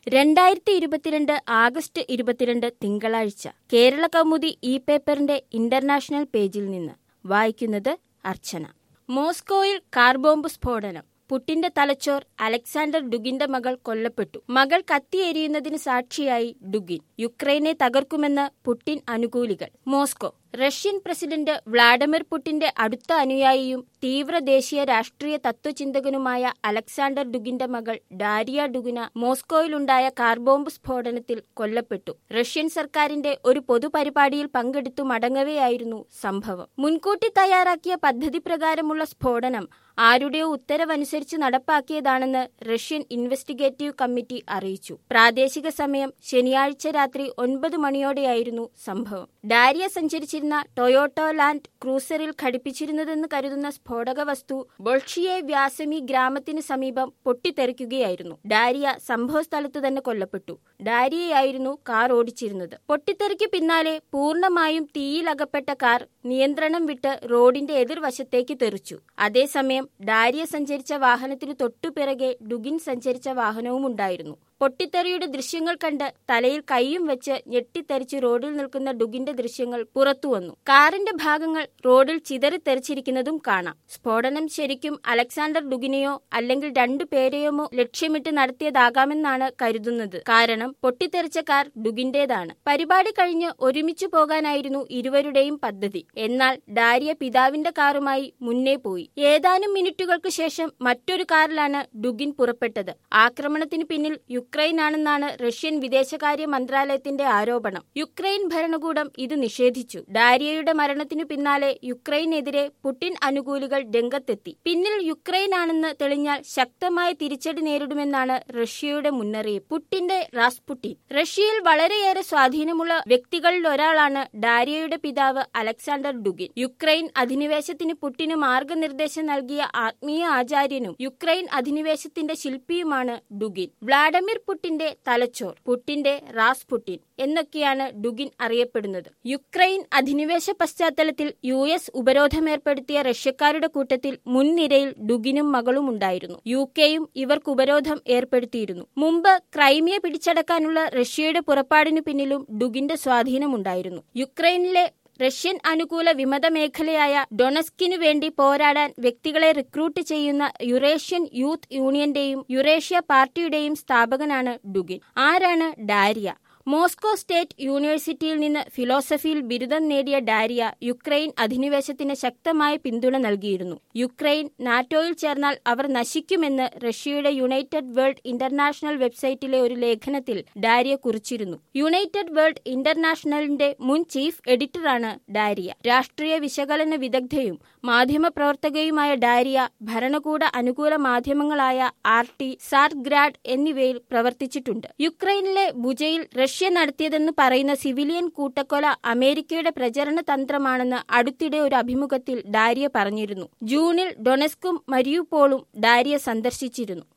രണ്ടായിരത്തി ഇരുപത്തിരണ്ട് ആഗസ്റ്റ് ഇരുപത്തിരണ്ട് തിങ്കളാഴ്ച കേരള കൗമുദി ഇ പേപ്പറിന്റെ ഇന്റർനാഷണൽ പേജിൽ നിന്ന് വായിക്കുന്നത് അർച്ചന മോസ്കോയിൽ കാർ ബോംബ് സ്ഫോടനം പുട്ടിന്റെ തലച്ചോർ അലക്സാണ്ടർ ഡുഗിന്റെ മകൾ കൊല്ലപ്പെട്ടു മകൾ കത്തിയെരിയുന്നതിന് സാക്ഷിയായി ഡുഗിൻ യുക്രൈനെ തകർക്കുമെന്ന് പുട്ടിൻ അനുകൂലികൾ മോസ്കോ റഷ്യൻ പ്രസിഡന്റ് വ്ളാഡിമിർ പുട്ടിന്റെ അടുത്ത അനുയായിയും തീവ്ര ദേശീയ രാഷ്ട്രീയ തത്വചിന്തകനുമായ അലക്സാണ്ടർ ഡുഗിന്റെ മകൾ ഡാരിയ ഡുഗിന മോസ്കോയിലുണ്ടായ കാർ ബോംബ് സ്ഫോടനത്തിൽ കൊല്ലപ്പെട്ടു റഷ്യൻ സർക്കാരിന്റെ ഒരു പൊതുപരിപാടിയിൽ പങ്കെടുത്തു മടങ്ങവെയായിരുന്നു സംഭവം മുൻകൂട്ടി തയ്യാറാക്കിയ പദ്ധതി പ്രകാരമുള്ള സ്ഫോടനം ആരുടെയോ ഉത്തരവനുസരിച്ച് നടപ്പാക്കിയതാണെന്ന് റഷ്യൻ ഇൻവെസ്റ്റിഗേറ്റീവ് കമ്മിറ്റി അറിയിച്ചു പ്രാദേശിക സമയം ശനിയാഴ്ച രാത്രി ഒൻപത് മണിയോടെയായിരുന്നു സംഭവം ഡാരിയ സഞ്ചരിച്ചിരുന്ന ടൊയോട്ടോ ലാൻഡ് ക്രൂസറിൽ ഘടിപ്പിച്ചിരുന്നതെന്ന് കരുതുന്ന സ്ഫോടക വസ്തു ബൊൾഷിയെ വ്യാസമി ഗ്രാമത്തിന് സമീപം പൊട്ടിത്തെറിക്കുകയായിരുന്നു ഡാരിയ സംഭവസ്ഥലത്ത് തന്നെ കൊല്ലപ്പെട്ടു ഡാരിയയായിരുന്നു കാർ ഓടിച്ചിരുന്നത് പൊട്ടിത്തെറിക്ക് പിന്നാലെ പൂർണ്ണമായും തീയിലകപ്പെട്ട കാർ നിയന്ത്രണം വിട്ട് റോഡിന്റെ എതിർവശത്തേക്ക് തെറിച്ചു അതേസമയം ഡാരിയ സഞ്ചരിച്ച വാഹനത്തിനു തൊട്ടുപിറകെ ഡുഗിൻ സഞ്ചരിച്ച വാഹനവും ഉണ്ടായിരുന്നു പൊട്ടിത്തെറിയുടെ ദൃശ്യങ്ങൾ കണ്ട് തലയിൽ കൈയും വെച്ച് ഞെട്ടിത്തെറിച്ച് റോഡിൽ നിൽക്കുന്ന ഡുഗിന്റെ ദൃശ്യങ്ങൾ പുറത്തുവന്നു കാറിന്റെ ഭാഗങ്ങൾ റോഡിൽ ചിതറിത്തെറിച്ചിരിക്കുന്നതും കാണാം സ്ഫോടനം ശരിക്കും അലക്സാണ്ടർ ഡുഗിനെയോ അല്ലെങ്കിൽ രണ്ടു പേരെയോമോ ലക്ഷ്യമിട്ട് നടത്തിയതാകാമെന്നാണ് കരുതുന്നത് കാരണം പൊട്ടിത്തെറിച്ച കാർ ഡുഗിന്റേതാണ് പരിപാടി കഴിഞ്ഞ് ഒരുമിച്ചു പോകാനായിരുന്നു ഇരുവരുടെയും പദ്ധതി എന്നാൽ ഡാരിയ പിതാവിന്റെ കാറുമായി മുന്നേ പോയി ഏതാനും മിനിറ്റുകൾക്ക് ശേഷം മറ്റൊരു കാറിലാണ് ഡുഗിൻ പുറപ്പെട്ടത് ആക്രമണത്തിന് പിന്നിൽ യുക്രൈനാണെന്നാണ് റഷ്യൻ വിദേശകാര്യ മന്ത്രാലയത്തിന്റെ ആരോപണം യുക്രൈൻ ഭരണകൂടം ഇത് നിഷേധിച്ചു ഡാരിയയുടെ മരണത്തിനു പിന്നാലെ യുക്രൈനെതിരെ പുടിൻ അനുകൂലികൾ രംഗത്തെത്തി പിന്നിൽ യുക്രൈനാണെന്ന് തെളിഞ്ഞാൽ ശക്തമായ തിരിച്ചടി നേരിടുമെന്നാണ് റഷ്യയുടെ മുന്നറിയിപ്പ് പുട്ടിന്റെ റാസ്പുട്ടിൻ റഷ്യയിൽ വളരെയേറെ സ്വാധീനമുള്ള വ്യക്തികളിൽ ഒരാളാണ് ഡാരിയയുടെ പിതാവ് അലക്സാണ്ടർ ഡുഗിൻ യുക്രൈൻ അധിനിവേശത്തിന് പുട്ടിന് മാർഗനിർദ്ദേശം നൽകിയ ആത്മീയ ആചാര്യനും യുക്രൈൻ അധിനിവേശത്തിന്റെ ശില്പിയുമാണ് ഡുഗിൻ വ്ളാഡിമിർ പുട്ടിന്റെ തലച്ചോർ പുട്ടിന്റെ റാസ് പുട്ടിൻ എന്നൊക്കെയാണ് ഡുഗിൻ അറിയപ്പെടുന്നത് യുക്രൈൻ അധിനിവേശ പശ്ചാത്തലത്തിൽ യു എസ് ഉപരോധമേർപ്പെടുത്തിയ റഷ്യക്കാരുടെ കൂട്ടത്തിൽ മുൻനിരയിൽ ഡുഗിനും മകളും ഉണ്ടായിരുന്നു യു കെയും ഇവർക്ക് ഉപരോധം ഏർപ്പെടുത്തിയിരുന്നു മുമ്പ് ക്രൈമിയ പിടിച്ചടക്കാനുള്ള റഷ്യയുടെ പുറപ്പാടിനു പിന്നിലും ഡുഗിന്റെ സ്വാധീനമുണ്ടായിരുന്നു യുക്രൈനിലെ റഷ്യൻ അനുകൂല വിമത മേഖലയായ ഡൊണസ്കിനു വേണ്ടി പോരാടാൻ വ്യക്തികളെ റിക്രൂട്ട് ചെയ്യുന്ന യുറേഷ്യൻ യൂത്ത് യൂണിയന്റെയും യുറേഷ്യ പാർട്ടിയുടെയും സ്ഥാപകനാണ് ഡുഗിൻ ആരാണ് ഡാരിയ മോസ്കോ സ്റ്റേറ്റ് യൂണിവേഴ്സിറ്റിയിൽ നിന്ന് ഫിലോസഫിയിൽ ബിരുദം നേടിയ ഡാരിയ യുക്രൈൻ അധിനിവേശത്തിന് ശക്തമായ പിന്തുണ നൽകിയിരുന്നു യുക്രൈൻ നാറ്റോയിൽ ചേർന്നാൽ അവർ നശിക്കുമെന്ന് റഷ്യയുടെ യുണൈറ്റഡ് വേൾഡ് ഇന്റർനാഷണൽ വെബ്സൈറ്റിലെ ഒരു ലേഖനത്തിൽ ഡാരിയ കുറിച്ചിരുന്നു യുണൈറ്റഡ് വേൾഡ് ഇന്റർനാഷണലിന്റെ മുൻ ചീഫ് എഡിറ്ററാണ് ഡാരിയ രാഷ്ട്രീയ വിശകലന വിദഗ്ധയും മാധ്യമപ്രവർത്തകയുമായ ഡാരിയ ഭരണകൂട അനുകൂല മാധ്യമങ്ങളായ ആർ ടി സാർഗ്രാഡ് എന്നിവയിൽ പ്രവർത്തിച്ചിട്ടുണ്ട് യുക്രൈനിലെ ബുജയിൽ റഷ്യ നടത്തിയതെന്ന് പറയുന്ന സിവിലിയൻ കൂട്ടക്കൊല അമേരിക്കയുടെ പ്രചരണ തന്ത്രമാണെന്ന് അടുത്തിടെ ഒരു അഭിമുഖത്തിൽ ഡാരിയ പറഞ്ഞിരുന്നു ജൂണിൽ ഡൊണസ്കും മരിയുപോളും ഡാരിയ സന്ദർശിച്ചിരുന്നു